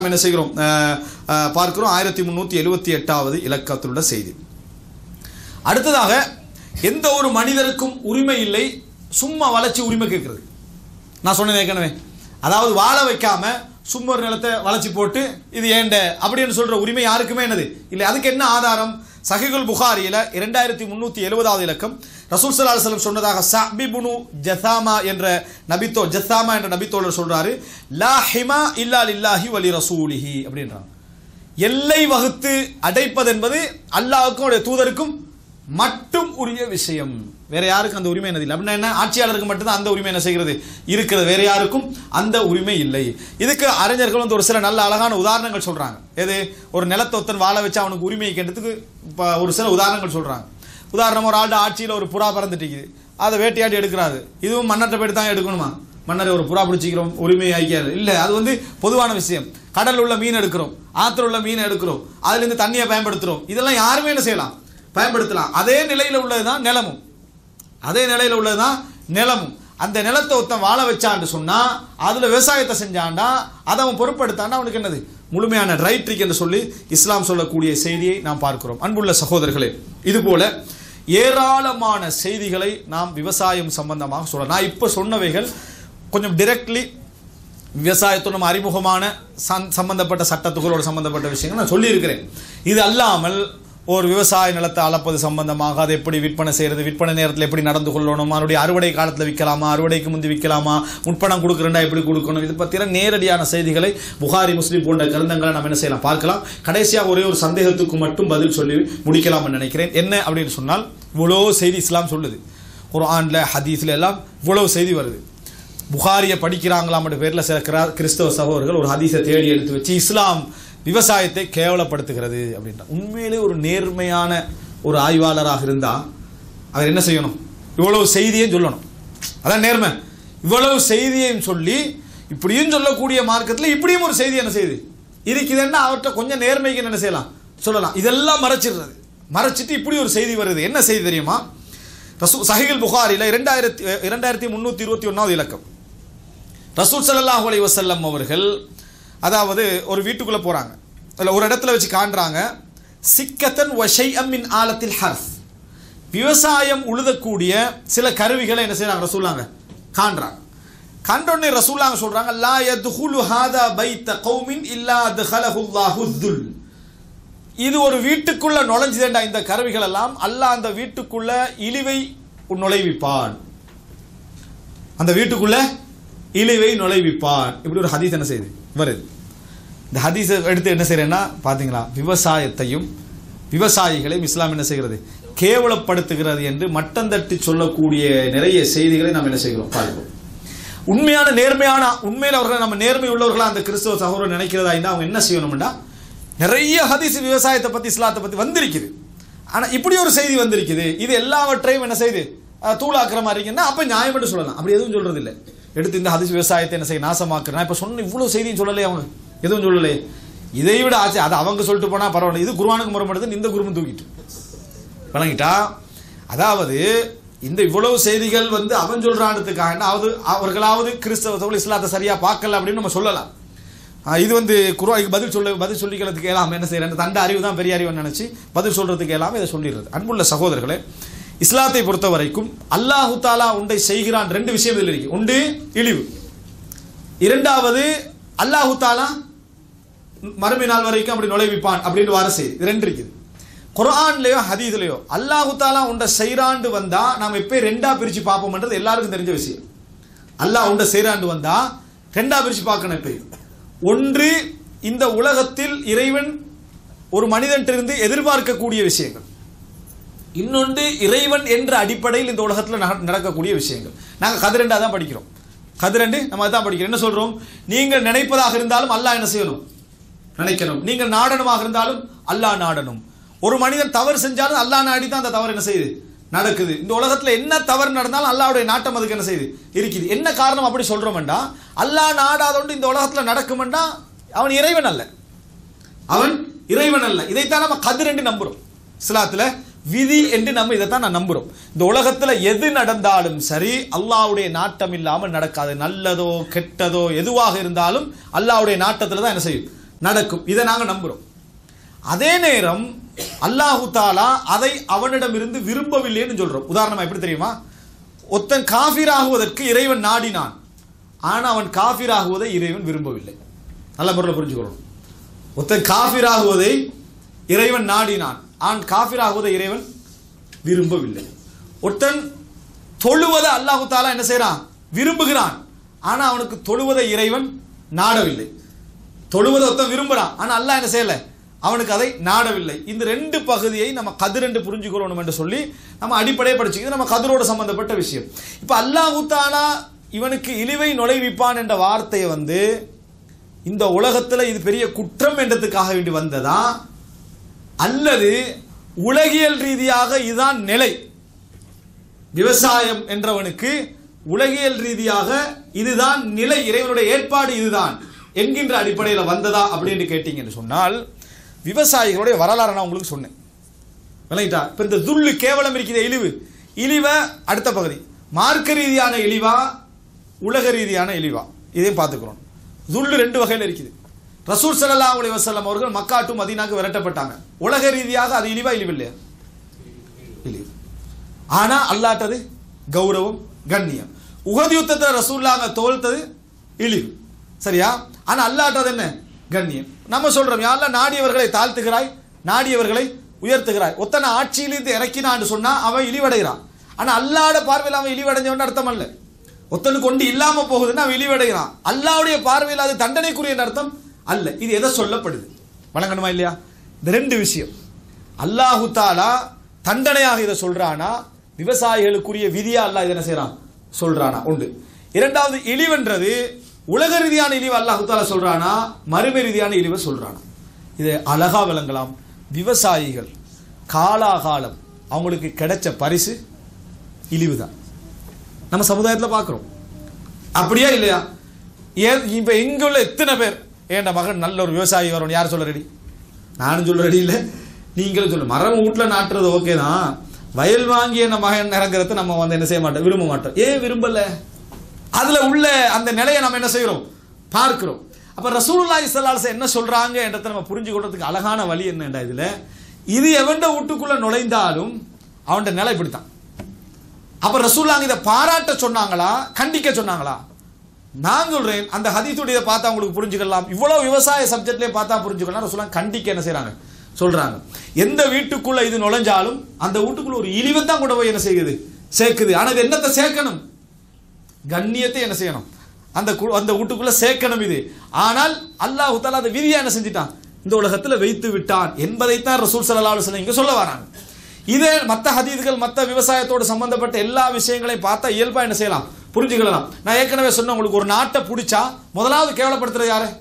என்ன செய்கிறோம் அஹ், அஹ், பார்க்கிறோம் ஆயிரத்தி முன்னூத்தி எழுபத்தி எட்டாவது இலக்கத்திலுள்ள செய்தி அடுத்ததாக எந்த ஒரு மனிதருக்கும் உரிமை இல்லை சும்மா வளைச்சு உரிமை கேட்கறது நான் சொன்னேன் ஏற்கனவே அதாவது வாழ வைக்காம சும்மா ஒரு நிலத்தை வளைச்சு போட்டு இது ஏண்ட அப்படின்னு சொல்ற உரிமை யாருக்குமே என்னது இல்லை அதுக்கு என்ன ஆதாரம் சஹிகுல் புகாரியில இரண்டாயிரத்தி முன்னூத்தி எழுபதாவது இலக்கம் ரசூல் சல்லா அலுவலம் சொன்னதாக சபிபுனு ஜசாமா என்ற நபித்தோ ஜசாமா என்ற நபித்தோழர் சொல்றாரு லா ஹிமா இல்லா லில்லாஹி வலி ரசூலிஹி அப்படின்றாங்க எல்லை வகுத்து அடைப்பது என்பது அல்லாஹ்வுக்கும் அவருடைய தூதருக்கும் மட்டும் உரிய விஷயம் வேற யாருக்கும் அந்த உரிமை என்னது இல்லை அப்படின்னா என்ன ஆட்சியாளருக்கு மட்டும்தான் அந்த உரிமை என்ன செய்கிறது இருக்கிறது வேற யாருக்கும் அந்த உரிமை இல்லை இதுக்கு அறிஞர்கள் வந்து ஒரு சில நல்ல அழகான உதாரணங்கள் சொல்றாங்க எது ஒரு நிலத்தொத்தன் வாழ வச்சு அவனுக்கு உரிமையை கேட்டதுக்கு இப்போ ஒரு சில உதாரணங்கள் சொல்றாங்க உதாரணம் ஒரு ஆள்ட ஆட்சியில் ஒரு புறா பறந்துட்டு அதை வேட்டையாடி எடுக்கிறாரு இதுவும் மன்னர்கிட்ட போயிட்டு தான் எடுக்கணுமா மன்னர் ஒரு புறா பிடிச்சிக்கிறோம் உரிமையை ஐக்கியாது இல்லை அது வந்து பொதுவான விஷயம் கடல்ல உள்ள மீன் எடுக்கிறோம் ஆத்துல உள்ள மீன் எடுக்கிறோம் அதுல இருந்து தண்ணியை பயன்படுத்துறோம் இதெல்லாம் யாருமே என்ன செய்யலாம் பயன்படுத்தலாம் அதே நிலையில உள்ளதுதான் நிலமும் அதே நிலையில உள்ளதுதான் நிலமும் அந்த நிலத்தை ஒருத்தன் வாழ வச்சான்னு சொன்னா அதுல விவசாயத்தை செஞ்சாண்டா அதை அவன் பொறுப்படுத்தாண்டா அவனுக்கு என்னது முழுமையான ரைட் இருக்கு என்று சொல்லி இஸ்லாம் சொல்லக்கூடிய செய்தியை நாம் பார்க்கிறோம் அன்புள்ள சகோதரர்களே இது போல ஏராளமான செய்திகளை நாம் விவசாயம் சம்பந்தமாக சொல்லலாம் நான் இப்போ சொன்னவைகள் கொஞ்சம் டிரெக்ட்லி விவசாயத்தோட நம்ம அறிமுகமான சந் சம்பந்தப்பட்ட சட்டத்துகளோடு சம்பந்தப்பட்ட விஷயங்கள் நான் சொல்லியிருக்கிறேன் இது அல்லாமல் ஒரு விவசாய நிலத்தை அளப்பது சம்பந்தமாக அதை எப்படி விற்பனை செய்யறது விற்பனை நேரத்தில் எப்படி நடந்து கொள்ளணும் அதனுடைய அறுவடை காலத்தில் விற்கலாமா அறுவடைக்கு முந்தி விற்கலாமா முற்பணம் கொடுக்குறேன்டா எப்படி கொடுக்கணும் இது பற்றின நேரடியான செய்திகளை புகாரி முஸ்லீம் போன்ற கிரந்தங்களை நம்ம என்ன செய்யலாம் பார்க்கலாம் கடைசியாக ஒரே ஒரு சந்தேகத்துக்கு மட்டும் பதில் சொல்லி முடிக்கலாம்னு நினைக்கிறேன் என்ன அப்படின்னு சொன்னால் இவ்வளோ செய்தி இஸ்லாம் சொல்லுது ஒரு ஆண்டில் ஹதீஸ்ல எல்லாம் இவ்வளவு செய்தி வருது புகாரியை படிக்கிறாங்களாம் பேரில் சில கிரா- கிறிஸ்தவ சகோதரர்கள் ஒரு ஹதீஸை தேடி எடுத்து வச்சு இஸ்லாம் விவசாயத்தை கேவலப்படுத்துகிறது அப்படின்ற உண்மையிலே ஒரு நேர்மையான ஒரு ஆய்வாளராக இருந்தா அவர் என்ன செய்யணும் இவ்வளவு செய்தியையும் சொல்லணும் அதான் நேர்மை இவ்வளவு செய்தியையும் சொல்லி இப்படியும் சொல்லக்கூடிய மார்க்கத்தில் இப்படியும் ஒரு செய்தி என்ன செய்யுது இருக்குதுன்னா அவர்கிட்ட கொஞ்சம் நேர்மைக்கு என்ன செய்யலாம் சொல்லலாம் இதெல்லாம் மறைச்சிடுறது மறைச்சிட்டு இப்படி ஒரு செய்தி வருது என்ன செய்தி தெரியுமா ரசூ சஹிகுல் புகாரில இரண்டாயிரத்தி இரண்டாயிரத்தி முந்நூற்றி இருபத்தி ஒன்றாவது இலக்கம் ரசூல் ஸல்லல்லாஹு அலைஹி வஸல்லம் அவர்கள் அதாவது ஒரு வீட்டுக்குள்ள போறாங்க இல்ல ஒரு இடத்துல வச்சு காண்றாங்க சிக்கத்தன் வஷை அம்மின் ஆலத்தில் ஹர்ஃப் விவசாயம் உழுதக்கூடிய சில கருவிகளை என்ன செய்றாங்க ரசூலாங்க காண்றாங்க கண்டோடனே ரசூலாங்க சொல்றாங்க லா யத்ஹுலு ஹாதா பைத்த கௌமின் இல்லா தஹலஹுல்லாஹு துல் இது ஒரு வீட்டுக்குள்ள நுழைஞ்சுதேண்டா இந்த கருவிகள் எல்லாம் அல்லாஹ் அந்த வீட்டுக்குள்ள இழிவை நுழைவிப்பான் அந்த வீட்டுக்குள்ள இழிவை நுழைவிப்பான் இப்படி ஒரு ஹதீஸ் என்ன செய்யுது வருது இந்த ஹதீஸை எடுத்து என்ன செய்யறேன்னா பாத்தீங்களா விவசாயத்தையும் விவசாயிகளையும் இஸ்லாம் என்ன செய்கிறது கேவலப்படுத்துகிறது என்று மட்டம் தட்டி சொல்லக்கூடிய நிறைய செய்திகளை நாம் என்ன செய்கிறோம் பார்க்கிறோம் உண்மையான நேர்மையான உண்மையில் அவர்கள் நம்ம நேர்மை உள்ளவர்களா அந்த கிறிஸ்தவ சகோதரர் நினைக்கிறதா இருந்தால் அவங்க என்ன செய்யணும்னா நிறைய ஹதீஸ் விவசாயத்தை பத்தி இஸ்லாத்தை பத்தி வந்திருக்குது ஆனா இப்படி ஒரு செய்தி வந்திருக்குது இது எல்லாவற்றையும் என்ன செய்யுது அஹ், தூளாக்குற மாதிரி இருக்குன்னா அப்ப நியாயம் என்று சொல்லலாம் அப்படி எதுவும் சொல்றது இல்லை எடுத்து இந்த ஹதீஸ் விவசாயத்தை என்ன செய்ய நாசமாக்குறேன் நான் இப்ப சொன்ன இவ்வளவு செய்தியும் சொல்லலையே அவங்க எதுவும் சொல்லலையே இதை விட ஆச்சு அது அவங்க சொல்லிட்டு போனா பரவாயில்ல இது குருவானுக்கு முறைப்படுது இந்த குருமன் தூக்கிட்டு வழங்கிட்டா அதாவது இந்த இவ்வளவு செய்திகள் வந்து அவன் சொல்றான்றதுக்காக அதாவது அவர்களாவது கிறிஸ்தவத்தோடு இஸ்லாத்தை சரியா பார்க்கல அப்படின்னு நம்ம சொல்லலாம் ஆஹ் இது வந்து குருவாய்க்கு பதில் சொல்ல பதில் சொல்லிக்கிறதுக்கு இயலாம என்ன செய்யறேன் தண்ட அறிவு தான் பெரிய அறிவுன்னு நினைச்சு பதில் சொல்றதுக்கு இயலாம இதை சொல்லிடுறது அன்புள்ள சகோதரர்களே இஸ்லாத்தை பொறுத்த வரைக்கும் அல்லாஹு தாலா உண்டை செய்கிறான் ரெண்டு விஷயம் இதில் இருக்கு ஒன்று இழிவு இரண்டாவது அல்லாஹு தாலா மறுமை நாள் வரைக்கும் அப்படி நுழைவிப்பான் அப்படின்னு வர செய்தி இது ரெண்டு இருக்குது குர்ஆன்லயோ ஹதீஸ்லயோ அல்லாஹு தாலா உண்ட செய்றாண்டு வந்தா நாம எப்பயும் ரெண்டா பிரிச்சு பார்ப்போம்ன்றது எல்லாருக்கும் தெரிஞ்ச விஷயம் அல்லாஹ் உண்ட செய்றாண்டு வந்தா ரெண்டா பிரிச்சு பார்க்கணும் எப்பயும் ஒன்று இந்த உலகத்தில் இறைவன் ஒரு மனிதன்ட்டிருந்து எதிர்பார்க்கக்கூடிய விஷயங்கள் இன்னொன்று இறைவன் என்ற அடிப்படையில் இந்த உலகத்தில் நட- நடக்கக்கூடிய விஷயங்கள் நாங்கள் கதிரெண்டா தான் படிக்கிறோம் கதிரெண்டு நம்ம அதான் படிக்கிறோம் என்ன சொல்றோம் நீங்கள் நினைப்பதாக இருந்தாலும் அல்லாஹ் என்ன செய்யணும் நினைக்கணும் நீங்கள் நாடனமாக இருந்தாலும் அல்லாஹ் நாடணும் ஒரு மனிதன் தவறு செஞ்சாலும் அல்லாஹ் நாடி தான் அந்த தவறு என்ன செய்யுது நடக்குது இந்த உலகத்துல என்ன தவறு நடந்தாலும் அல்லாஹ்வுடைய நாட்டம் அதுக்கு என்ன செய்யுது இருக்குது என்ன காரணம் அப்படி சொல்றோம்டா அல்லாஹ் நாடாதோண்டு இந்த உலகத்துல நடக்குமெண்டா அவன் இறைவன் அல்ல அவன் இறைவன் அல்ல இதைத்தான் நம்ம கதிர் என்று நம்புறோம் இஸ்லாத்துல விதி என்று நம்ம இதைத்தான் நான் நம்புறோம் இந்த உலகத்துல எது நடந்தாலும் சரி அல்லாஹ்வுடைய நாட்டம் இல்லாமல் நடக்காது நல்லதோ கெட்டதோ எதுவாக இருந்தாலும் அல்லாஹ்வுடைய நாட்டத்துல தான் என்ன செய்யும் நடக்கும் இதை நாங்க நம்புறோம் அதே நேரம் அல்லாஹு தாலா அதை அவனிடமிருந்து விரும்பவில்லைன்னு சொல்றோம் உதாரணமா எப்படி தெரியுமா ஒருத்தன் காஃபிராகுவதற்கு இறைவன் நாடினான் ஆனா அவன் காஃபிராகுவதை இறைவன் விரும்பவில்லை நல்ல முறையில் புரிஞ்சுக்கணும் ஒருத்தன் காஃபிராகுவதை இறைவன் நாடினான் ஆன் காஃபிராகுவதை இறைவன் விரும்பவில்லை ஒருத்தன் தொழுவதை அல்லாஹு தாலா என்ன செய்றான் விரும்புகிறான் ஆனா அவனுக்கு தொழுவதை இறைவன் நாடவில்லை தொழுவதை ஒருத்தன் விரும்புறான் ஆனா அல்லாஹ் என்ன செய்யல அவனுக்கு அதை நாடவில்லை இந்த ரெண்டு பகுதியை நம்ம கதிரென்று புரிஞ்சுக்கொள்ளணும் என்று சொல்லி நம்ம அடிப்படையை படிச்சுக்கிறது நம்ம கதிரோட சம்பந்தப்பட்ட விஷயம் இப்போ அல்லாஹு தாலா இவனுக்கு இழிவை நுழைவிப்பான் என்ற வார்த்தையை வந்து இந்த உலகத்துல இது பெரிய குற்றம் என்றதுக்காக வேண்டி வந்ததா அல்லது உலகியல் ரீதியாக இதுதான் நிலை விவசாயம் என்றவனுக்கு உலகியல் ரீதியாக இதுதான் நிலை இறைவனுடைய ஏற்பாடு இதுதான் என்கின்ற அடிப்படையில் வந்ததா அப்படின்னு கேட்டீங்கன்னு சொன்னால் விவசாயிகளுடைய வரலாறு நான் உங்களுக்கு சொன்னேன் விளங்கிட்டா இப்போ இந்த துள்ளு கேவலம் இருக்கிற இழிவு இழிவை அடுத்த பகுதி மார்க்க ரீதியான இழிவா உலக ரீதியான இழிவா இதையும் பார்த்துக்கிறோம் துள்ளு ரெண்டு வகையில் இருக்குது ரசூல் ஸல்லல்லாஹு அலைஹி வஸல்லம் அவர்கள் மக்கா டு மதீனாக்கு விரட்டப்பட்டாங்க உலக ரீதியாக அது இழிவா இழிவு இல்லையா இழிவு ஆனா அல்லாட்டது கௌரவம் கண்ணியம் உகது யுத்தத்தில் ரசூல்லாங்க தோல்த்தது இழிவு சரியா ஆனா அல்லாட்டது என்ன கண்ணியம் நம்ம சொல்றோம் யாரெல்லாம் நாடியவர்களை தாழ்த்துகிறாய் நாடியவர்களை உயர்த்துகிறாய் ஒத்தனை ஆட்சியிலிருந்து இறக்கினான்னு சொன்னா அவன் இழிவடைகிறான் ஆனா அல்லாட பார்வையில் அவன் இழிவடைஞ்சவன் அர்த்தம் அல்ல ஒத்தனுக்கு கொண்டு இல்லாம போகுதுன்னா அவன் இழிவடைகிறான் அல்லாவுடைய பார்வையில் அது தண்டனைக்குரிய அர்த்தம் அல்ல இது எதை சொல்லப்படுது வழங்கணுமா இல்லையா இந்த ரெண்டு விஷயம் அல்லாஹு தாலா தண்டனையாக இதை சொல்றானா விவசாயிகளுக்குரிய விதியா அல்லாஹ் இதை என்ன செய்றான் சொல்றானா உண்டு இரண்டாவது இழிவென்றது உலக ரீதியான இழிவு அல்லாஹு தாலா சொல்றானா மறுமை ரீதியான இழிவை சொல்றானா இது அழகா விளங்கலாம் விவசாயிகள் காலாகாலம் அவங்களுக்கு கிடைச்ச பரிசு இழிவு தான் நம்ம சமுதாயத்தில் பார்க்குறோம் அப்படியா இல்லையா ஏன் இப்போ இங்க உள்ள எத்தனை பேர் ஏன்ட மகன் நல்ல ஒரு விவசாயி வரணும் யார் சொல்ல ரெடி நானும் சொல்ல ரெடி இல்லை நீங்களும் சொல்ல மரம் வீட்டில் நாட்டுறது ஓகே தான் வயல் வாங்கி என்ன மகன் இறங்குறத நம்ம வந்து என்ன செய்ய மாட்டோம் விரும்ப மாட்டோம் ஏன் விரும்பல அதுல உள்ள அந்த நிலையை நம்ம என்ன செய்கிறோம் பார்க்கிறோம் அப்ப ரசூலுல்லாஹி ஸல்லல்லாஹு அலைஹி என்ன சொல்றாங்க என்றதை நம்ம புரிஞ்சு கொள்றதுக்கு அழகான வழி என்னடா இதுல இது எவன்ட வீட்டுக்குள்ள நுழைந்தாலும் அவன்ட நிலை இப்படித்தான் அப்ப ரசூல்லாங்க இதை பாராட்ட சொன்னாங்களா கண்டிக்க சொன்னாங்களா நான் சொல்றேன் அந்த ஹதீஸுடைய பார்த்தா உங்களுக்கு புரிஞ்சுக்கலாம் இவ்வளவு விவசாய சப்ஜெக்ட்லயே பார்த்தா புரிஞ்சுக்கலாம் ரசூல்லாம் கண்டிக்க என்ன செய்றாங்க சொல்றாங்க எந்த வீட்டுக்குள்ள இது நுழைஞ்சாலும் அந்த வீட்டுக்குள்ள ஒரு இழிவை தான் கூட போய் என்ன செய்யுது சேர்க்குது ஆனா இது என்னத்தை சேர்க்கணும் கண்ணியத்தை என்ன செய்யணும் அந்த கு- அந்த வீட்டுக்குள்ள சேர்க்கணும் இது ஆனால் அல்லாஹ் தாலா அந்த விதியை என்ன செஞ்சிட்டான் இந்த உலகத்துல வைத்து விட்டான் என்பதைத்தான் ரசூல் ஸல்லல்லாஹு அலைஹி வஸல்லம் இங்க சொல்ல வராங்க இதே மத்த ஹதீதுகள் மத்த விவசாயத்தோடு சம்பந்தப்பட்ட எல்லா விஷயங்களையும் பார்த்தா இயல்பா என்ன செய்யலாம் புரிஞ்சுக்கலாம் நான் ஏற்கனவே சொன்னேன் உங்களுக்கு ஒரு நாட்டை பிடிச்சா முதலாவது கேவலப்படுத்துறது யாரு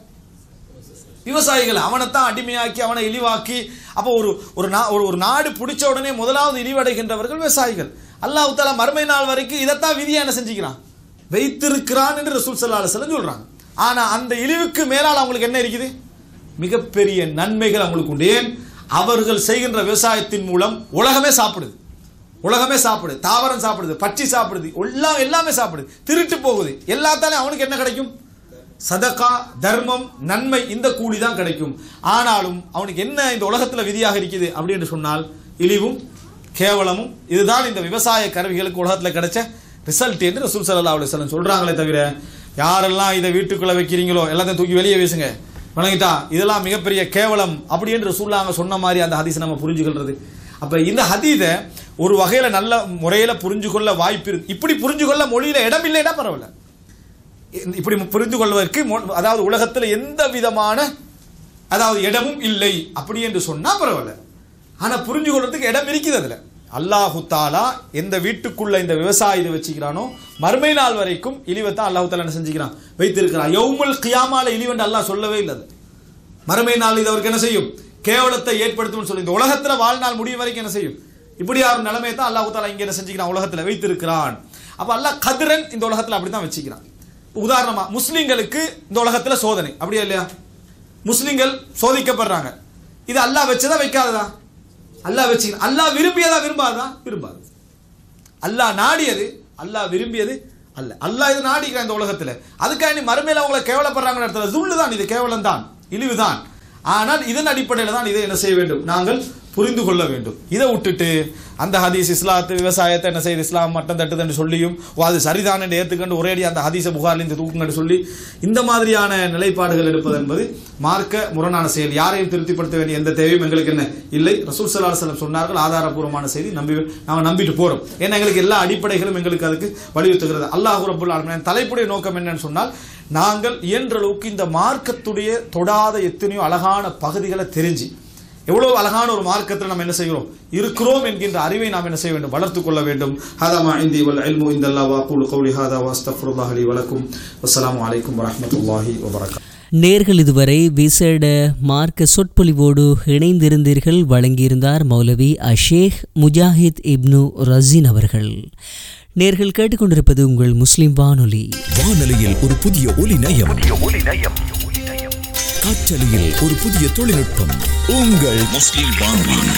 விவசாயிகள் அவனைத்தான் அடிமையாக்கி அவனை இழிவாக்கி அப்போ ஒரு ஒரு நா ஒரு ஒரு நாடு பிடிச்ச உடனே முதலாவது இழிவடைகின்றவர்கள் விவசாயிகள் அல்லாஹ் தாலா மறுமை நாள் வரைக்கும் இதைத்தான் விதியா என்ன செஞ்சுக்கிறான் வைத்திருக்கிறான் என்று ரசூல் ஸல்லல்லாஹு அலைஹி வஸல்லம் சொல்றாங்க ஆனா அந்த இழிவுக்கு மேலால் அவங்களுக்கு என்ன இருக்குது மிகப்பெரிய நன்மைகள் அவங்களுக்கு உண்டு ஏன் அவர்கள் செய்கின்ற விவசாயத்தின் மூலம் உலகமே சாப்பிடுது உலகமே சாப்பிடுது தாவரம் சாப்பிடுது பச்சி சாப்பிடுது எல்லாம் எல்லாமே சாப்பிடுது திருட்டு போகுது எல்லாத்தாலையும் அவனுக்கு என்ன கிடைக்கும் சதகா தர்மம் நன்மை இந்த கூலி தான் கிடைக்கும் ஆனாலும் அவனுக்கு என்ன இந்த உலகத்துல விதியாக இருக்குது அப்படின்னு சொன்னால் இழிவும் கேவலமும் இதுதான் இந்த விவசாய கருவிகளுக்கு உலகத்துல கிடைச்ச ரிசல்ட் என்று ரசூல் ஸல்லல்லாஹு அலைஹி வஸல்லம் சொல்றாங்களே தவிர யாரெல்லாம் இதை வீட்டுக்குள்ள வைக்கிறீங்களோ எல்லாத்தையும் தூக்கி வெளியே வீசுங்க வணங்கிட்டா இதெல்லாம் மிகப்பெரிய கேவலம் அப்படி என்று ரசூல்லாங்க சொன்ன மாதிரி அந்த ஹதீஸை நம்ம புரிஞ்சுக்கொள்றது அப்ப இந்த ஹதீதை ஒரு வகையில நல்ல முறையில புரிஞ்சு கொள்ள வாய்ப்பு இருக்கு இப்படி புரிஞ்சு கொள்ள மொழியில இடம் இல்லைன்னா பரவாயில்ல இந்த- இப்படி புரிந்து கொள்வதற்கு மொ- அதாவது உலகத்தில் எந்த விதமான அதாவது இடமும் இல்லை அப்படி என்று சொன்னா பரவாயில்ல ஆனா புரிஞ்சு கொள்றதுக்கு இடம் இருக்குது அதுல அல்லாஹு தாலா எந்த வீட்டுக்குள்ள இந்த விவசாயத்தை வச்சுக்கிறானோ மறுமை நாள் வரைக்கும் இழிவைத்தான் அல்லாஹு தாலா என்ன செஞ்சுக்கிறான் வைத்திருக்கிறான் யௌமுல் கியாமால இழிவென்று அல்லாஹ் சொல்லவே இல்லை அது. மறுமை நாள் இது அவருக்கு என்ன செய்யும் கேவலத்தை ஏற்படுத்தும் சொல்லி இந்த உலகத்துல வாழ்நாள் முடியும் வரைக்கும் என்ன செய்யும் இப்படி ஒரு நிலைமையை தான் அல்லாஹ் தாலா இங்க என்ன செஞ்சுக்கிறான் உலகத்துல வைத்திருக்கிறான் அப்ப அல்லாஹ் கதிரன் இந்த உலகத்துல அப்படித்தான் வச்சுக்கிறான் உதாரணமா முஸ்லிம்களுக்கு இந்த உலகத்துல சோதனை அப்படியா இல்லையா முஸ்லிம்கள் சோதிக்கப்படுறாங்க இது அல்லாஹ் வச்சதா வைக்காததா அல்லாஹ் வச்சுக்கிறான் அல்லாஹ் விரும்பியதா விரும்பாதா விரும்பாது அல்லாஹ் நாடியது அல்லாஹ் விரும்பியது அல்ல அல்லாஹ் இது நாடிக்கிறான் இந்த உலகத்துல அதுக்காக நீ மறுமையில அவங்களை கேவலப்படுறாங்கன்னு இடத்துல ஜுல்லு தான் இது கேவலம் தான் இழிவு தான் ஆனால் இதன் அடிப்படையில் தான் இதை என்ன செய்ய வேண்டும் நாங்கள் புரிந்து கொள்ள வேண்டும் இதை விட்டுட்டு அந்த ஹதீஸ் இஸ்லாத்து விவசாயத்தை என்ன செய்யுது இஸ்லாம் மட்டம் தட்டுதுன்னு சொல்லியும் ஓ அது சரிதான் என்று ஏற்றுக்கொண்டு ஒரேடி அந்த ஹதீஸை புகார்லேருந்து தூக்குங்கன்னு சொல்லி இந்த மாதிரியான நிலைப்பாடுகள் எடுப்பது என்பது மார்க்க முரணான செயல் யாரையும் திருப்திப்படுத்த வேண்டிய எந்த தேவையும் எங்களுக்கு என்ன இல்லை ரசூல் சல்லா செல்லம் சொன்னார்கள் ஆதாரபூர்வமான செய்தி நம்பி நாங்கள் நம்பிட்டு போறோம் ஏன்னா எங்களுக்கு எல்லா அடிப்படைகளும் எங்களுக்கு அதுக்கு வலியுறுத்துகிறது அல்லாஹ் ரபுல் ஆலமீன் தலைப்புடைய நோக்கம் என்னன்னு சொன்னால் நாங்கள் இயன்ற அளவுக்கு இந்த மார்க்கத்துடைய தொடாத எத்தனையோ அழகான பகுதிகளை தெரிஞ்சு எவ்வளவு அழகான ஒரு மார்க்கத்தில் நம்ம என்ன செய்கிறோம் இருக்கிறோம் என்கின்ற அறிவை நாம் என்ன செய்ய வேண்டும் வளர்த்துக் கொள்ள வேண்டும் ஹாதா இந்தி வல் இல்மு இந்தல்லா வாக்குலு கௌலி ஹாதா வாஸ்தஃபுல்லாஹ் அலி வலக்கும் அஸ்ஸலாமு அலைக்கும் வரஹ்மத்துல்லாஹி வபரகாத்துஹு நேர்கள் இதுவரை விசேட மார்க்க சொற்பொழிவோடு இணைந்திருந்தீர்கள் வழங்கியிருந்தார் மௌலவி அஷேக் முஜாஹித் இப்னு ரசீன் அவர்கள் நேர்கள் கேட்டுக்கொண்டிருப்பது உங்கள் முஸ்லிம் வானொலி வானொலியில் ஒரு புதிய ஒலி நயம் காற்றலையில் ஒரு புதிய தொழில்நுட்பம் உங்கள் முஸ்லிம் வானொலி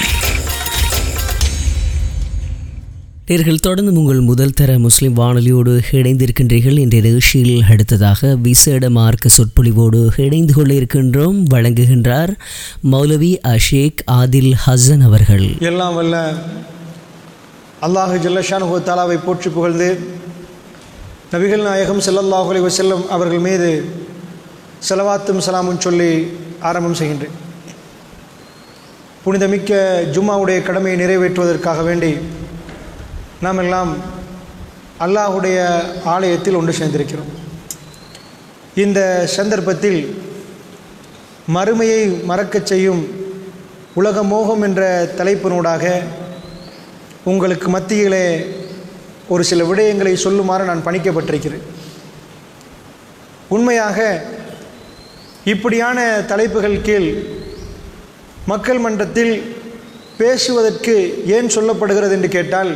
நேர்கள் தொடர்ந்து உங்கள் முதல் தர முஸ்லிம் வானொலியோடு இணைந்திருக்கின்றீர்கள் என்ற நிகழ்ச்சியில் அடுத்ததாக விசேட மார்க்க சொற்பொழிவோடு இணைந்து கொள்ள இருக்கின்றோம் வழங்குகின்றார் மௌலவி அஷேக் ஆதில் ஹசன் அவர்கள் எல்லாம் வல்ல அல்லாஹு ஜல்லஷானுஹு தாலாவை போற்றி புகழ்ந்து நபிகள் நாயகம் ஸல்லல்லாஹு அலைஹி வஸல்லம் அவர்கள் மீது செலவாத்தும் சலாமும் சொல்லி ஆரம்பம் செய்கின்றேன் புனிதமிக்க ஜும்மாவுடைய கடமையை நிறைவேற்றுவதற்காக வேண்டி நாம் எல்லாம் அல்லாஹுடைய ஆலயத்தில் ஒன்று சேர்ந்திருக்கிறோம் இந்த சந்தர்ப்பத்தில் மறுமையை மறக்கச் செய்யும் உலக மோகம் என்ற தலைப்பினூடாக உங்களுக்கு மத்தியிலே ஒரு சில விடயங்களை சொல்லுமாறு நான் பணிக்கப்பட்டிருக்கிறேன் உண்மையாக இப்படியான தலைப்புகள் கீழ் மக்கள் மன்றத்தில் பேசுவதற்கு ஏன் சொல்லப்படுகிறது என்று கேட்டால்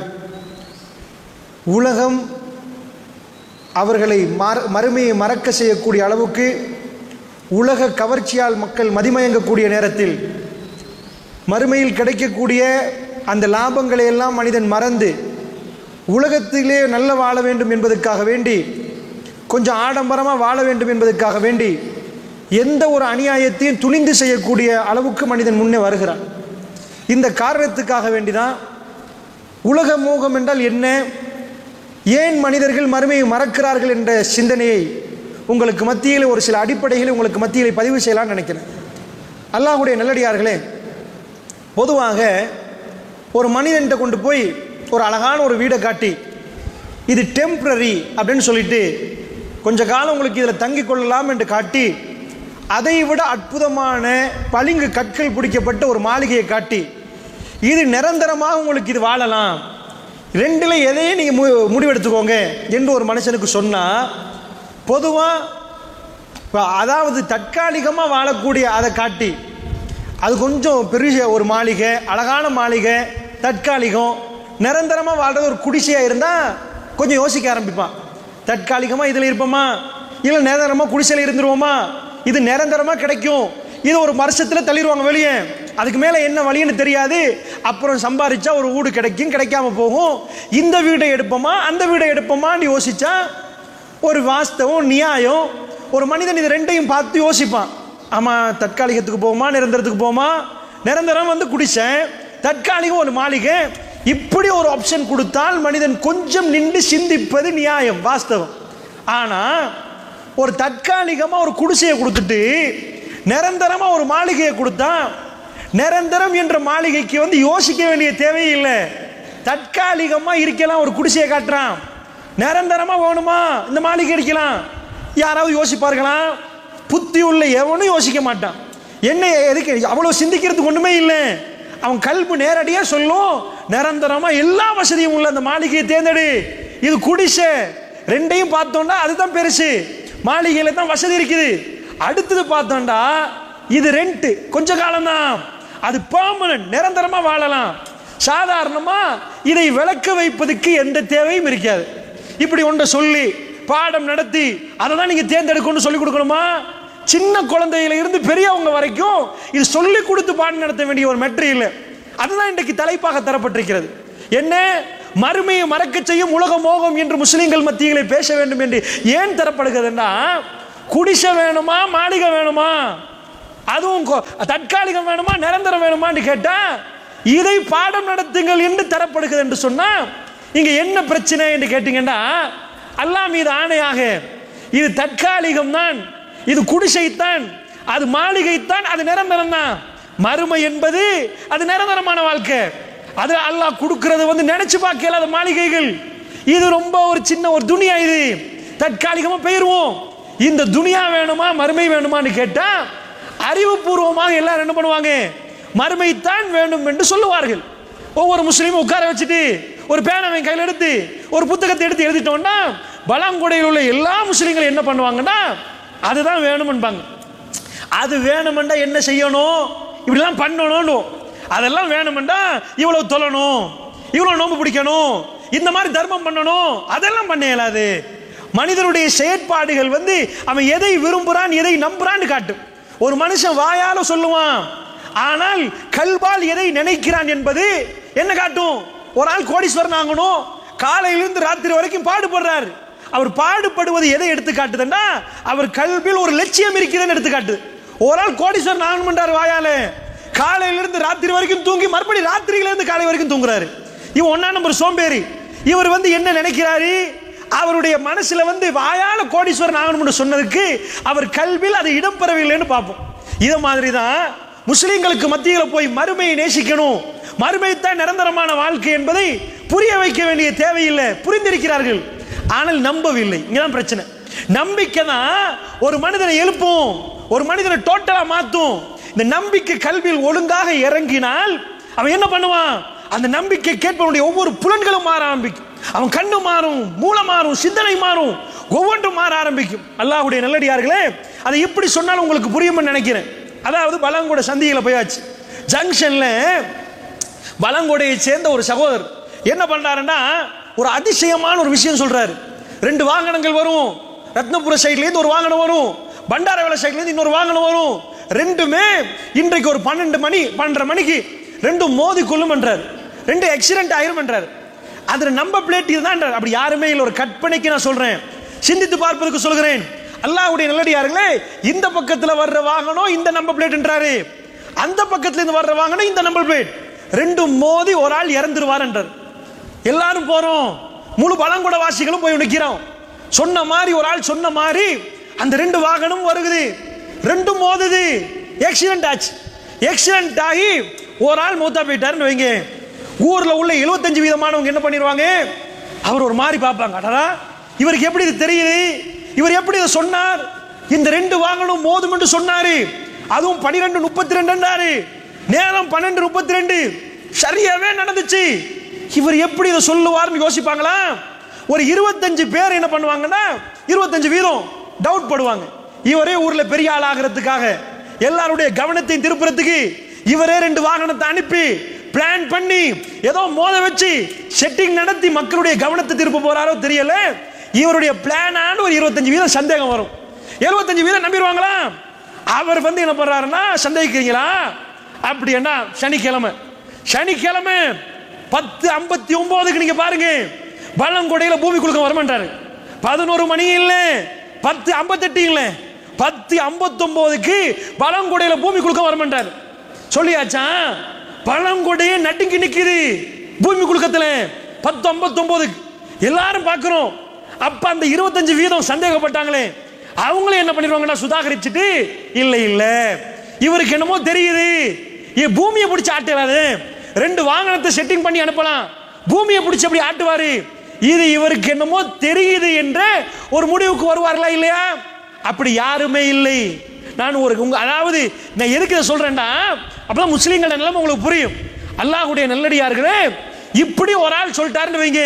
உலகம் அவர்களை மற மறுமையை மறக்க செய்யக்கூடிய அளவுக்கு உலக கவர்ச்சியால் மக்கள் மதிமயங்கக்கூடிய நேரத்தில் மறுமையில் கிடைக்கக்கூடிய அந்த லாபங்களை எல்லாம் மனிதன் மறந்து உலகத்திலே நல்ல வாழ வேண்டும் என்பதற்காக வேண்டி கொஞ்சம் ஆடம்பரமாக வாழ வேண்டும் என்பதற்காக வேண்டி எந்த ஒரு அநியாயத்தையும் துணிந்து செய்யக்கூடிய அளவுக்கு மனிதன் முன்னே வருகிறான் இந்த காரணத்துக்காக வேண்டிதான் உலக மோகம் என்றால் என்ன ஏன் மனிதர்கள் மறுமையை மறக்கிறார்கள் என்ற சிந்தனையை உங்களுக்கு மத்தியில் ஒரு சில அடிப்படைகளை உங்களுக்கு மத்தியில் பதிவு செய்யலாம்னு நினைக்கிறேன் அல்லாஹுடைய நல்லடியார்களே பொதுவாக ஒரு மனிதன்கிட்ட கொண்டு போய் ஒரு அழகான ஒரு வீடை காட்டி இது டெம்ப்ரரி அப்படின்னு சொல்லிட்டு கொஞ்ச காலம் உங்களுக்கு இதில் தங்கிக் கொள்ளலாம் என்று காட்டி அதை விட அற்புதமான பளிங்கு கற்கள் பிடிக்கப்பட்ட ஒரு மாளிகையை காட்டி இது நிரந்தரமாக உங்களுக்கு இது வாழலாம் ரெண்டில் எதையும் நீங்கள் மு முடிவெடுத்துக்கோங்க என்று ஒரு மனுஷனுக்கு சொன்னால் பொதுவாக அதாவது தற்காலிகமாக வாழக்கூடிய அதை காட்டி அது கொஞ்சம் பெரிய ஒரு மாளிகை அழகான மாளிகை தற்காலிகம் நிரந்தரமாக வாழ்றது ஒரு குடிசையாக இருந்தால் கொஞ்சம் யோசிக்க ஆரம்பிப்பான் தற்காலிகமாக இதில் இருப்போமா இல்லை நிரந்தரமாக குடிசையில் இருந்துருவோமா இது நிரந்தரமாக கிடைக்கும் இது ஒரு வருஷத்தில் தள்ளிடுவாங்க வெளியே அதுக்கு மேலே என்ன வழின்னு தெரியாது அப்புறம் சம்பாதிச்சா ஒரு வீடு கிடைக்கும் கிடைக்காம போகும் இந்த வீடை எடுப்போமா அந்த வீடை எடுப்போமான்னு யோசிச்சா ஒரு வாஸ்தவம் நியாயம் ஒரு மனிதன் இது ரெண்டையும் பார்த்து யோசிப்பான் ஆமாம் தற்காலிகத்துக்கு போகுமா நிரந்தரத்துக்கு போகுமா நிரந்தரம் வந்து குடிசேன் தற்காலிகம் ஒரு மாளிகை இப்படி ஒரு ஆப்ஷன் கொடுத்தால் மனிதன் கொஞ்சம் நின்று சிந்திப்பது நியாயம் வாஸ்தவம் ஆனால் ஒரு தற்காலிகமாக ஒரு குடிசையை கொடுத்துட்டு நிரந்தரமாக ஒரு மாளிகையை கொடுத்தா நிரந்தரம் என்ற மாளிகைக்கு வந்து யோசிக்க வேண்டிய தேவையில்லை தற்காலிகமாக இருக்கலாம் ஒரு குடிசையை காட்டுறான் நிரந்தரமாக வேணுமா இந்த மாளிகை அடிக்கலாம் யாராவது யோசிப்பார்களா புத்தி உள்ள எவனும் யோசிக்க மாட்டான் என்ன எதுக்கு அவ்வளோ சிந்திக்கிறதுக்கு ஒன்றுமே இல்லை அவன் கல்பு நேரடியாக சொல்லும் நிரந்தரமாக எல்லா வசதியும் உள்ள அந்த மாளிகையை தேர்ந்தெடு இது குடிசை ரெண்டையும் பார்த்தோம்னா அதுதான் பெருசு மாளிகையில் தான் வசதி இருக்குது அடுத்தது பார்த்தோம்டா இது ரெண்ட் கொஞ்ச காலம்தான் அது பெர்மனன்ட் நிரந்தரமாக வாழலாம் சாதாரணமாக இதை விளக்க வைப்பதுக்கு எந்த தேவையும் இருக்காது இப்படி ஒன்றை சொல்லி பாடம் நடத்தி அதை தான் நீங்கள் தேர்ந்தெடுக்கணும்னு சொல்லி கொடுக்கணுமா சின்ன குழந்தையில இருந்து பெரியவங்க வரைக்கும் இது சொல்லி கொடுத்து பாடம் நடத்த வேண்டிய ஒரு மெட்ரி இல்லை அதுதான் இன்றைக்கு தலைப்பாக தரப்பட்டிருக்கிறது என்ன மறுமையை மறக்க செய்யும் உலக மோகம் என்று முஸ்லிம்கள் மத்தியிலே பேச வேண்டும் என்று ஏன் தரப்படுகிறதுன்னா குடிசை வேணுமா மாளிகை வேணுமா அதுவும் கொ- தற்காலிகம் வேணுமா நிரந்தரம் வேணுமான்னு கேட்டா இதை பாடம் நடத்துங்கள் என்று தரப்படுகிறது என்று சொன்னா இங்க என்ன பிரச்சனை என்று கேட்டீங்கன்னா அல்லாஹ் மீது ஆணையாக இது தற்காலிகம் தான் இது குடிசைத்தான் அது மாளிகைத்தான் அது நிரந்தரம் தான் மறுமை என்பது அது நிரந்தரமான வாழ்க்கை அது அல்லாஹ் கொடுக்கிறது வந்து நினைச்சு பார்க்க இயலாத மாளிகைகள் இது ரொம்ப ஒரு சின்ன ஒரு துணியா இது தற்காலிகமா போயிருவோம் இந்த துனியா வேணுமா மறுமை வேணுமான்னு கேட்டா அறிவுபூர்வமாக எல்லாரும் என்ன பண்ணுவாங்க மறுமைத்தான் வேண்டும் என்று சொல்லுவார்கள் ஒவ்வொரு முஸ்லீமும் உட்கார வச்சுட்டு ஒரு பேனாவை கையில் எடுத்து ஒரு புத்தகத்தை எடுத்து எழுதிட்டோம்னா பலாங்குடையில் உள்ள எல்லா முஸ்லீம்களும் என்ன பண்ணுவாங்கன்னா அதுதான் வேணும்பாங்க அது வேணுமெண்டா என்ன செய்யணும் இப்படிலாம் பண்ணணும் அதெல்லாம் வேணுமெண்டா இவ்வளவு தொழணும் இவ்வளவு நோம்பு பிடிக்கணும் இந்த மாதிரி தர்மம் பண்ணணும் அதெல்லாம் பண்ண இயலாது மனிதனுடைய செயற்பாடுகள் வந்து அவன் எதை விரும்புறான் எதை நம்புறான்னு காட்டும் ஒரு மனுஷன் வாயால சொல்லுவான் ஆனால் கல்பால் எதை நினைக்கிறான் என்பது என்ன காட்டும் ஒரு ஆள் கோடீஸ்வரன் ஆகணும் காலையிலிருந்து ராத்திரி வரைக்கும் பாடுபடுறார் அவர் பாடுபடுவது எதை எடுத்து காட்டுதுன்னா அவர் கல்வியில் ஒரு லட்சியம் இருக்கிறதுன்னு எடுத்து காட்டுது ஒரு ஆள் கோடீஸ்வரன் ஆகணும்ன்றார் வாயால காலையிலிருந்து ராத்திரி வரைக்கும் தூங்கி மறுபடி ராத்திரியில இருந்து காலை வரைக்கும் தூங்குறாரு இவன் ஒன்னா நம்பர் சோம்பேறி இவர் வந்து என்ன நினைக்கிறாரு அவருடைய மனசுல வந்து வாயால கோடீஸ்வரன் ஆகணும்னு சொன்னதுக்கு அவர் கல்வியில் அது இடம்பெறவில்லைன்னு பார்ப்போம் இதை மாதிரி தான் முஸ்லிம்களுக்கு மத்தியில் போய் மறுமையை நேசிக்கணும் மறுமை தான் நிரந்தரமான வாழ்க்கை என்பதை புரிய வைக்க வேண்டிய தேவையில்லை புரிந்திருக்கிறார்கள் ஆனால் நம்பவில்லை இங்கதான் பிரச்சனை நம்பிக்கை தான் ஒரு மனிதனை எழுப்பும் ஒரு மனிதனை டோட்டலா மாத்தும் இந்த நம்பிக்கை கல்வியில் ஒழுங்காக இறங்கினால் அவன் என்ன பண்ணுவான் அந்த நம்பிக்கை கேட்பவனுடைய ஒவ்வொரு புலன்களும் மாற ஆரம்பிக்கும் அவன் கண்ணு மாறும் மூளை மாறும் சிந்தனை மாறும் ஒவ்வொன்றும் மாற ஆரம்பிக்கும் அல்லாஹ்வுடைய நல்லடியார்களே அதை எப்படி சொன்னாலும் உங்களுக்கு புரியும்னு நினைக்கிறேன் அதாவது பலங்கூட சந்தியில போயாச்சு ஜங்ஷன்ல பலங்கொடையை சேர்ந்த ஒரு சகோதரர் என்ன பண்றாருன்னா ஒரு அதிசயமான ஒரு விஷயம் சொல்றாரு ரெண்டு வாகனங்கள் வரும் ரத்னபுர சைட்ல இருந்து ஒரு வாகனம் வரும் பண்டாரவேல சைட்ல இருந்து இன்னொரு வாகனம் வரும் ரெண்டுமே இன்றைக்கு ஒரு பன்னெண்டு மணி பன்னெண்டரை மணிக்கு ரெண்டும் மோதி கொள்ளும் என்றார் ரெண்டு ஆக்சிடென்ட் ஆயிரும் என்றார் அதுல நம்ப பிளேட் இதுதான் அப்படி யாருமே இல்லை ஒரு கற்பனைக்கு நான் சொல்றேன் சிந்தித்து பார்ப்பதற்கு சொல்கிறேன் அல்லாஹ்வுடைய நல்லடியார்களே இந்த பக்கத்துல வர்ற வாகனம் இந்த நம்பர் பிளேட்ன்றாரு அந்த பக்கத்துல இருந்து வர்ற வாகனம் இந்த நம்பர் பிளேட் ரெண்டும் மோதி ஒரு ஆள் இறந்துருவார் என்றார் எல்லாரும் போறோம் முழு பழங்குட வாசிகளும் போய் நிக்கிறோம் சொன்ன மாதிரி ஒரு ஆள் சொன்ன மாதிரி அந்த ரெண்டு வாகனம் வருகுது ரெண்டும் மோதுது ஆக்சிடென்ட் ஆச்சு ஆக்சிடென்ட் ஆகி ஒரு ஆள் மூத்தா போயிட்டாருன்னு வைங்க ஊர்ல உள்ள 75 வீதமானவங்க என்ன பண்ணிடுவாங்க அவர் ஒரு மாதிரி பார்ப்பாங்க அடடா இவருக்கு எப்படி இது தெரியுது இவர் எப்படி இதை சொன்னார் இந்த ரெண்டு வாங்கணும் மோதும் என்று சொன்னாரு அதுவும் பனிரெண்டு முப்பத்தி ரெண்டு நேரம் பன்னெண்டு முப்பத்தி ரெண்டு சரியாவே நடந்துச்சு இவர் எப்படி இதை சொல்லுவார்னு யோசிப்பாங்களா ஒரு இருபத்தஞ்சு பேர் என்ன பண்ணுவாங்கன்னா இருபத்தஞ்சு வீதம் டவுட் படுவாங்க இவரே ஊர்ல பெரிய ஆள் ஆகிறதுக்காக எல்லாருடைய கவனத்தையும் திருப்புறதுக்கு இவரே ரெண்டு வாகனத்தை அனுப்பி பிளான் பண்ணி ஏதோ மோத வச்சு செட்டிங் நடத்தி மக்களுடைய கவனத்தை திருப்ப போறாரோ தெரியல இவருடைய பிளானான ஒரு இருபத்தஞ்சு வீதம் சந்தேகம் வரும் எழுபத்தஞ்சு வீதம் நம்பிடுவாங்களா அவர் வந்து என்ன பண்றாருன்னா சந்தேகிக்கிறீங்களா அப்படி என்ன சனிக்கிழமை சனிக்கிழமை பத்து ஐம்பத்தி ஒன்பதுக்கு நீங்க பாருங்க பள்ளங்கொடையில பூமி குலுக்க வரமாட்டாரு பதினோரு மணி இல்ல பத்து ஐம்பத்தெட்டு இல்ல பத்து ஐம்பத்தொன்பதுக்கு பழங்குடையில பூமி குலுக்க வரமாட்டாரு சொல்லியாச்சா பழங்குடையே நடுங்கி நிக்குது பூமி குலுக்கத்துல பத்து ஐம்பத்தொன்பதுக்கு எல்லாரும் பார்க்கிறோம் அப்ப அந்த இருபத்தஞ்சு வீதம் சந்தேகப்பட்டாங்களே அவங்களும் என்ன பண்ணிடுவாங்கன்னா சுதாகரிச்சுட்டு இல்லை இல்ல இவருக்கு என்னமோ தெரியுது ஏ பூமியை பிடிச்சி ஆட்டுறாரு ரெண்டு வாகனத்தை செட்டிங் பண்ணி அனுப்பலாம் பூமியை பிடிச்சி அப்படி ஆட்டுவாரு இது இவருக்கு என்னமோ தெரியுது என்ற ஒரு முடிவுக்கு வருவார்களா இல்லையா அப்படி யாருமே இல்லை நான் ஒரு உங்க அதாவது நான் எதுக்கு இதை சொல்றேன்டா அப்பதான் முஸ்லீம்கள் நிலைமை உங்களுக்கு புரியும் அல்லாஹ்வுடைய நல்லடியார்களே இப்படி ஒரு ஆள் சொல்லிட்டாருன்னு வைங்க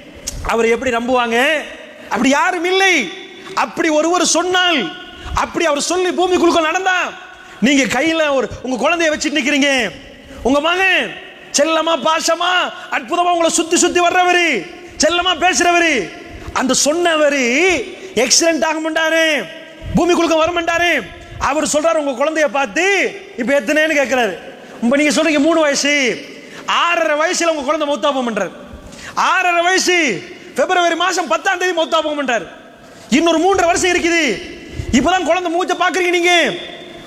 அவர் எப்படி நம்புவாங்க அப்படி யாரும் இல்லை அப்படி ஒருவர் சொன்னால் அப்படி அவர் சொல்லி பூமிக்குழுக்க நடந்தா நீங்க கையில ஒரு உங்க குழந்தைய வச்சுட்டு நிக்கிறீங்க உங்க மகன் செல்லமா பாசமா அற்புதமா உங்களை சுத்தி சுத்தி வர்றவரு செல்லமா பேசுறவரு அந்த சொன்னவரு எக்ஸலண்ட் ஆக மாட்டாரு பூமிக்குழுக்க வர மாட்டாரு அவர் சொல்றாரு உங்க குழந்தைய பார்த்து இப்ப எத்தனைன்னு கேட்கிறாரு இப்ப நீங்க சொல்றீங்க மூணு வயசு ஆறரை வயசுல உங்க குழந்தை மௌத்தாபம் பண்றாரு ஆறரை வயசு பிப்ரவரி மாசம் பத்தாம் தேதி மௌத்தாபம் பண்றாரு இன்னொரு மூன்றரை வருஷம் இருக்குது இப்பதான் குழந்தை மூச்ச பாக்குறீங்க நீங்க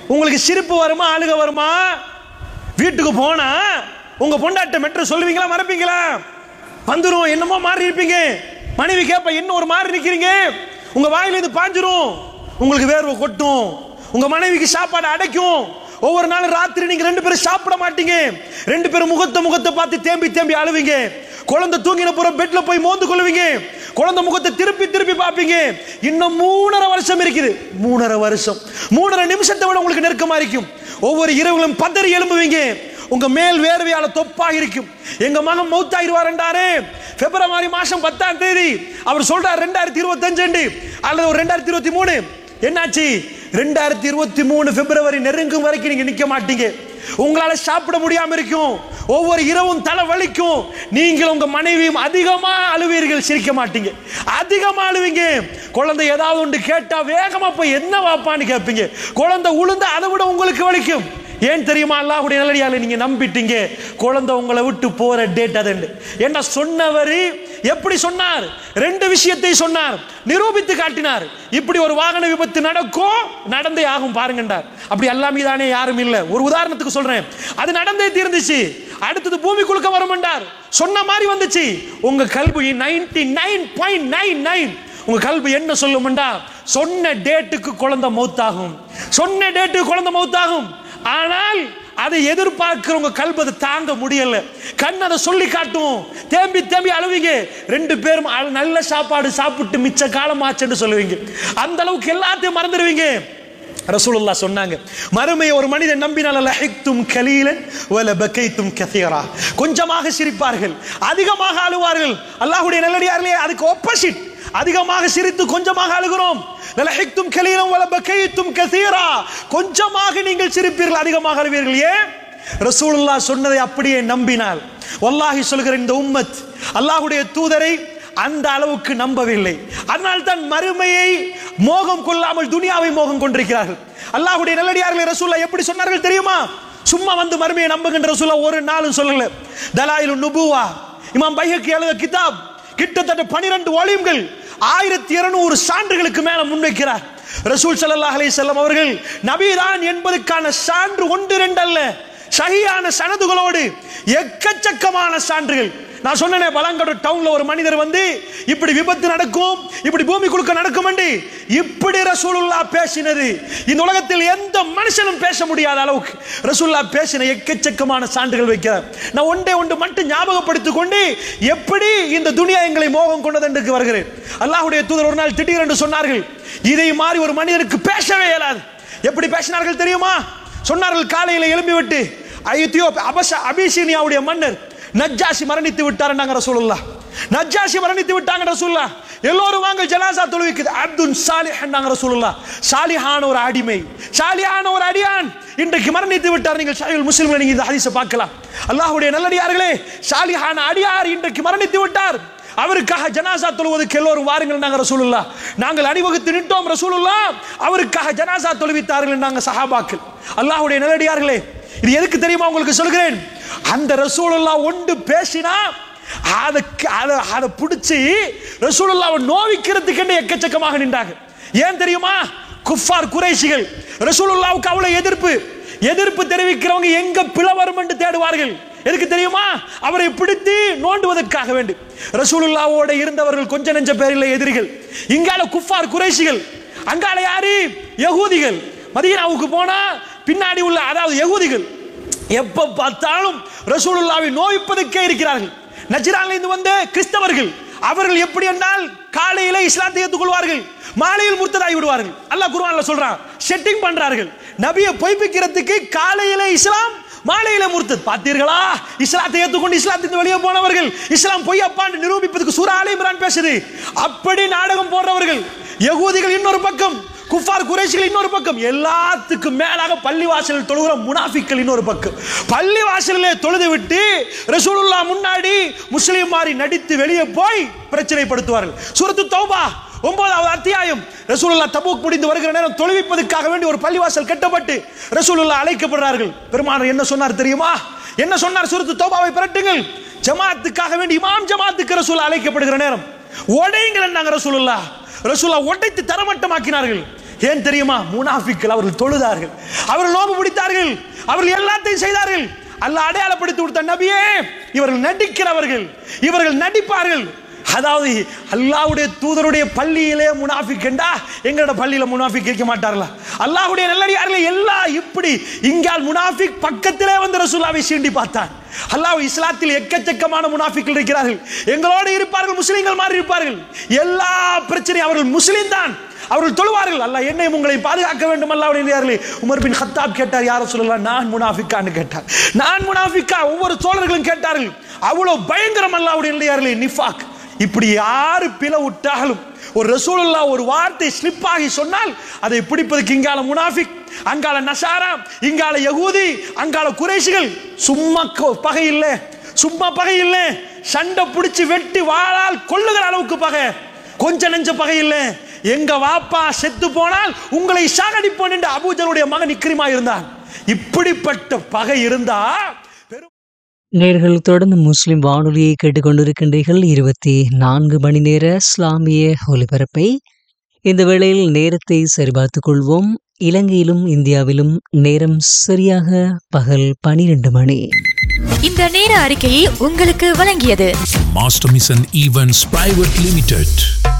உங்களுக்கு சிரிப்பு வருமா அழுக வருமா வீட்டுக்கு போனா உங்க பொண்டாட்ட மெட்ரு சொல்லுவீங்களா மறப்பீங்களா வந்துரும் என்னமோ மாறி இருப்பீங்க மனைவி கேப்ப என்ன ஒரு மாறி நிக்கிறீங்க உங்க வாயில இது பாஞ்சிரும் உங்களுக்கு வேர்வை கொட்டும் உங்க மனைவிக்கு சாப்பாடு அடைக்கும் ஒவ்வொரு நாளும் ராத்திரி நீங்க ரெண்டு பேரும் சாப்பிட மாட்டீங்க ரெண்டு பேரும் முகத்தை முகத்தை பார்த்து தேம்பி தேம்பி அழுவீங்க குழந்தை தூங்கின புறம் பெட்ல போய் மோந்து கொள்வீங்க குழந்தை முகத்தை திருப்பி திருப்பி பார்ப்பீங்க இன்னும் மூணரை வருஷம் இருக்குது மூணரை வருஷம் மூணரை நிமிஷத்தை விட உங்களுக்கு நெருக்கமா இருக்கும் ஒவ்வொரு இரவுகளும் பதறி எழும்புவீங்க உங்க மேல் வேர்வையால தொப்பா இருக்கும் எங்க மகன் மௌத்தாயிருவாருன்றாரு பிப்ரவரி மாசம் பத்தாம் தேதி அவர் சொல்றார் ரெண்டாயிரத்தி இருபத்தஞ்சு அல்லது ஒரு ரெண்டாயிரத்தி இருபத்தி மூணு என்னாச்சு ரெண்டாயிரத்தி இருபத்தி மூணு பிப்ரவரி நெருங்கும் வரைக்கும் நீங்க நிக்க மாட்டீங்க உங்களால சாப்பிட முடியாம இருக்கும் ஒவ்வொரு இரவும் தலை வலிக்கும் நீங்கள் உங்க மனைவியும் அதிகமா அழுவீர்கள் சிரிக்க மாட்டீங்க அதிகமா அழுவீங்க குழந்தை ஏதாவது ஒன்று கேட்டா வேகமா போய் என்ன வாப்பான்னு கேட்பீங்க குழந்தை உளுந்து அதை விட உங்களுக்கு வலிக்கும் ஏன் தெரியுமா அல்லாஹ்வுடைய நல்லடியால நீங்க நம்பிட்டீங்க குழந்தை உங்களை விட்டு போற டேட் அது என்ன சொன்னவர் எப்படி சொன்னார் ரெண்டு விஷயத்தை சொன்னார் நிரூபித்து காட்டினார் இப்படி ஒரு வாகன விபத்து நடக்கும் நடந்தே ஆகும் பாருங்கண்டார் அப்படி எல்லாமே தானே யாரும் இல்ல ஒரு உதாரணத்துக்கு சொல்றேன் அது நடந்தே தீர்ந்துச்சு அடுத்தது பூமி குலுக்க வருமென்றார் சொன்ன மாதிரி வந்துச்சு உங்க கல்வி ninety nine point nine nine உங்க கல்வி என்ன சொல்லுமெண்டா சொன்ன டேட்டுக்கு குழந்தை மௌத்தாகும் சொன்ன டேட்டுக்கு குழந்தை மௌத்தாகும் ஆனால் அதை எதிர்பார்க்கிறவங்க கல்வி அதை தாங்க முடியல கண் அதை சொல்லி காட்டும் தேம்பி தேம்பி அழுவீங்க ரெண்டு பேரும் அழு- நல்ல சாப்பாடு சாப்பிட்டு மிச்ச காலம் ஆச்சுன்னு சொல்லுவீங்க அந்த அளவுக்கு எல்லாத்தையும் மறந்துடுவீங்க ரசூலுல்லா சொன்னாங்க மறுமையை ஒரு மனிதன் நம்பினால் லஹிக்தும் கலீலன் வல பகைத்தும் கதீரா கொஞ்சமாக சிரிப்பார்கள் அதிகமாக அழுவார்கள் அல்லாஹ்வுடைய நல்லடியார்களே அதுக்கு ஆப்போசிட் அதிகமாக சிரித்து கொஞ்சமாக அழுகிறோம் லஹிக்தும் கலீலன் வல பகைத்தும் கதீரா கொஞ்சமாக நீங்கள் சிரிப்பீர்கள் அதிகமாக அழுவீர்கள் ஏன் ரசூலுல்லாஹ் சொன்னதை அப்படியே நம்பினால் வல்லாஹி சொல்கிற இந்த உம்மத் அல்லாஹ்வுடைய தூதரை அந்த அளவுக்கு நம்பவில்லை அதனால் தான் மறுமையை மோகம் கொள்ளாமல் துனியாவை மோகம் கொண்டிருக்கிறார்கள் அல்லாஹ்வுடைய நல்லடியார்களை ரசூல்லா எப்படி சொன்னார்கள் தெரியுமா சும்மா வந்து மறுமையை நம்புகின்ற ரசூல்லா ஒரு நாளும் சொல்லல தலாயிலு நுபுவா இமாம் பைஹக்கி எழுத கிதாப் கிட்டத்தட்ட பனிரெண்டு வால்யூம்கள் ஆயிரத்தி இருநூறு சான்றுகளுக்கு மேல முன்வைக்கிறார் ரசூல் ஸல்லல்லாஹு அலைஹி வஸல்லம் அவர்கள் நபிதான் என்பதற்கான சான்று ஒன்று ரெண்டு அல்ல சகியான சனதுகளோடு எக்கச்சக்கமான சான்றுகள் நான் சொன்னேனே பலங்கடு டவுன்ல ஒரு மனிதர் வந்து இப்படி விபத்து நடக்கும் இப்படி பூமி குலுக்க நடக்கும் என்று இப்படி ரசூலுல்லா பேசினது இந்த உலகத்தில் எந்த மனுஷனும் பேச முடியாத அளவுக்கு ரசூலுல்லா பேசின எக்கச்சக்கமான சான்றுகள் வைக்கிறார் நான் ஒன்றே ஒன்று மட்டும் ஞாபகப்படுத்திக் கொண்டு எப்படி இந்த துனியா எங்களை மோகம் கொண்டது என்று வருகிறேன் அல்லாஹ்வுடைய தூதர் ஒரு நாள் திடீரென்று சொன்னார்கள் இதை மாதிரி ஒரு மனிதனுக்கு பேசவே இயலாது எப்படி பேசினார்கள் தெரியுமா சொன்னார்கள் காலையில் எழும்பி விட்டு ஐத்தியோ அபச அபிசீனியாவுடைய மன்னர் நஜ்ஜாசி மரணித்து விட்டார் ரசூலுல்லா நஜ்ஜாசி மரணித்து விட்டாங்க ரசூலுல்லா எல்லோரும் வாங்க ஜனாசா தொழுவிக்குது அப்துல் சாலிஹ் ரசூலுல்லா சாலிஹான ஒரு அடிமை சாலிஹான ஒரு அடியான் இன்றைக்கு மரணித்து விட்டார் நீங்கள் சாயுல் முஸ்லிம்ல நீங்க இந்த ஹதீஸை பார்க்கலாம் அல்லாஹ்வுடைய நல்லடியார்களே சாலிஹான அடியார் இன்றைக்கு மரணித்து விட்டார் அவருக்காக ஜனாசா தொழுவதற்கு எல்லோரும் வாருங்கள் நாங்க ரசூலுல்லா நாங்கள் அணிவகுத்து நின்றோம் ரசூலுல்லா அவருக்காக ஜனாசா தொழுவித்தார்கள் நாங்க சஹாபாக்கள் அல்லாஹ்வுடைய நல்லடியார்களே இது எதுக்கு தெரியுமா உங்களுக்கு சொல்கிறேன் அந்த ரசூலுல்லா ஒன்று பேசினா அதை அதை அதை பிடிச்சி ரசூலுல்லாவை நோவிக்கிறதுக்கு எக்கச்சக்கமாக நின்றாங்க ஏன் தெரியுமா குஃபார் குறைஷிகள் ரசூலுல்லாவுக்கு அவ்வளவு எதிர்ப்பு எதிர்ப்பு தெரிவிக்கிறவங்க எங்க பிளவரும் என்று தேடுவார்கள் எதுக்கு தெரியுமா அவரை பிடித்து நோண்டுவதற்காக வேண்டி ரசூலுல்லாவோட இருந்தவர்கள் கொஞ்ச நெஞ்ச பேரில் எதிரிகள் இங்கால குஃபார் குறைஷிகள் அங்கால யாரு யகூதிகள் மதீனாவுக்கு போனா பின்னாடி உள்ள அதாவது யகூதிகள் எப்ப பார்த்தாலும் ரசூலுல்லாவை நோய்ப்பதற்கே இருக்கிறார்கள் நஜ்ரான்ல இருந்து வந்த கிறிஸ்தவர்கள் அவர்கள் எப்படி என்றால் காலையில இஸ்லாத்தை ஏற்றுக்கொள்வார்கள் மாலையில் முர்த்ததாகி விடுவார்கள் அல்லாஹ் குர்ஆன்ல சொல்றான் செட்டிங் பண்றார்கள் நபியை பொய்ப்பிக்கிறதுக்கு காலையில இஸ்லாம் மாலையில முர்த்தத் பார்த்தீர்களா இஸ்லாத்தை ஏற்றுக்கொண்டு இஸ்லாத்திலிருந்து வெளியே போனவர்கள் இஸ்லாம் பொய்யப்பான்னு நிரூபிப்பதற்கு சூரா ஆலி இம்ரான் பேசுது அப்படி நாடகம் போடுறவர்கள் யகூதிகள் இன்னொரு பக்கம் குஃபார் குறைசிகள் இன்னொரு பக்கம் எல்லாத்துக்கும் மேலாக பள்ளிவாசலில் தொழுகிற முனாஃபிக்கள் இன்னொரு பக்கம் பள்ளிவாசலிலே தொழுது விட்டு ரசூலுல்லா முன்னாடி முஸ்லீம் மாதிரி நடித்து வெளியே போய் பிரச்சனைப்படுத்துவார்கள் சூரத்து தௌபா ஒன்பதாவது அத்தியாயம் ரசூலுல்லா தபூக் முடிந்து வருகிற நேரம் தொழுவிப்பதற்காக வேண்டி ஒரு பள்ளிவாசல் கட்டப்பட்டு ரசூலுல்லா அழைக்கப்படுறார்கள் பெருமானார் என்ன சொன்னார் தெரியுமா என்ன சொன்னார் சூரத்து தௌபாவை பிரட்டுங்கள் ஜமாத்துக்காக வேண்டி இமாம் ஜமாத்துக்கு ரசூல் அழைக்கப்படுகிற நேரம் உடையுங்கள் நாங்க ரசூலுல்லா ரசூலா உடைத்து தரமட்டமாக்கினார்கள் ஏன் தெரியுமா முனாஃபிக்கள் அவர்கள் தொழுதார்கள் அவர்கள் நோம்பு பிடித்தார்கள் அவர்கள் எல்லாத்தையும் செய்தார்கள் அல்லாஹ் அடையாளப்படுத்தி கொடுத்த நபியே இவர்கள் நடிக்கிறவர்கள் இவர்கள் நடிப்பார்கள் அதாவது அல்லாஹ்வுடைய தூதருடைய பள்ளியிலே முனாஃபிக் என்றா எங்களோட பள்ளியில முனாஃபிக் இருக்க மாட்டார்களா அல்லாஹ்வுடைய நல்லடியார்களே எல்லாம் இப்படி இங்கால் முனாஃபிக் பக்கத்திலே வந்து ரசூலாவை சீண்டி பார்த்தான் அல்லாஹ் இஸ்லாத்தில் எக்கச்சக்கமான முனாஃபிக்கள் இருக்கிறார்கள் எங்களோடு இருப்பார்கள் முஸ்லிம்கள் மாதிரி இருப்பார்கள் எல்லா பிரச்சனையும் அவர்கள் முஸ்லிம் தான் அவர்கள் தொழுவார்கள் அல்லாஹ் என்னை உங்களை பாதுகாக்க வேண்டும் அல்லாவுடைய உமர் பின் ஹத்தாப் கேட்டார் யார சொல்லலாம் நான் முனாஃபிக்கான்னு கேட்டார் நான் முனாஃபிக்கா ஒவ்வொரு தோழர்களும் கேட்டார்கள் அவ்வளவு பயங்கரம் அல்லாவுடைய நிஃபாக் இப்படி யாரு பிள விட்டாலும் ஒரு ரசூலுல்லா ஒரு வார்த்தை ஸ்லிப் ஆகி சொன்னால் அதை பிடிப்பதற்கு இங்கால முனாஃபிக் அங்கால நசாரா இங்கால யகூதி அங்கால குறைஷிகள் சும்மா கொ- பகை இல்லை சும்மா பகை இல்லை சண்டை பிடிச்சு வெட்டி வாளால் கொள்ளுகிற அளவுக்கு பகை கொஞ்ச நெஞ்ச பகை இல்லை எங்க வாப்பா செத்து போனால் உங்களை சாகடிப்போன் என்று அபூஜலுடைய மகன் இக்ரிமா இருந்தான் இப்படிப்பட்ட பகை இருந்தா பெரும் நேர்கள் தொடர்ந்து முஸ்லிம் வானொலியை கேட்டுக்கொண்டிருக்கின்றீர்கள் இருபத்தி நான்கு மணி நேர இஸ்லாமிய ஒலிபரப்பை இந்த வேளையில் நேரத்தை சரிபார்த்துக் கொள்வோம் இலங்கையிலும் இந்தியாவிலும் நேரம் சரியாக பகல் பனிரெண்டு மணி இந்த நேர அறிக்கையை உங்களுக்கு வழங்கியது Master Mission Events Private Limited.